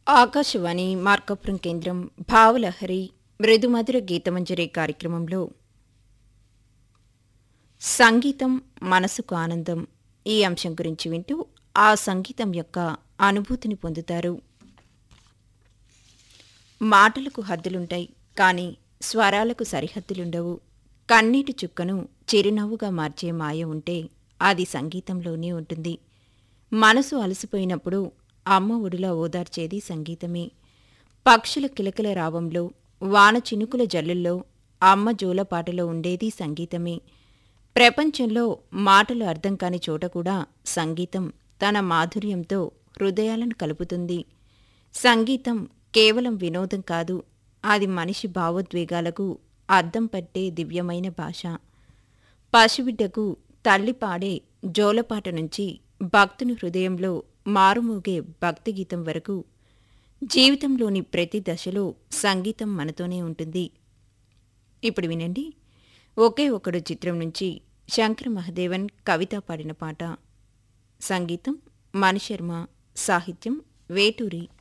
ఆకాశవాణి మార్కపురం కేంద్రం భావలహరి మృదుమధుర గీతమంజరి కార్యక్రమంలో సంగీతం మనసుకు ఆనందం ఈ అంశం గురించి వింటూ ఆ సంగీతం యొక్క అనుభూతిని పొందుతారు మాటలకు హద్దులుంటాయి కానీ స్వరాలకు సరిహద్దులుండవు కన్నీటి చుక్కను చిరునవ్వుగా మార్చే మాయ ఉంటే అది సంగీతంలోనే ఉంటుంది మనసు అలసిపోయినప్పుడు అమ్మ ఒడిలో ఓదార్చేది సంగీతమే పక్షుల కిలకిల రావంలో వాన చినుకుల జల్లుల్లో అమ్మ జోలపాటలో ఉండేది సంగీతమే ప్రపంచంలో మాటలు అర్థం కాని చోట కూడా సంగీతం తన మాధుర్యంతో హృదయాలను కలుపుతుంది సంగీతం కేవలం వినోదం కాదు అది మనిషి భావోద్వేగాలకు అద్దం పట్టే దివ్యమైన భాష పసిబిడ్డకు తల్లి పాడే జోలపాట నుంచి భక్తుని హృదయంలో మారుమోగే భక్తి గీతం వరకు జీవితంలోని ప్రతి దశలో సంగీతం మనతోనే ఉంటుంది ఇప్పుడు వినండి ఒకే ఒకడు చిత్రం నుంచి శంకర్ మహదేవన్ కవిత పాడిన పాట సంగీతం మణిశర్మ సాహిత్యం వేటూరి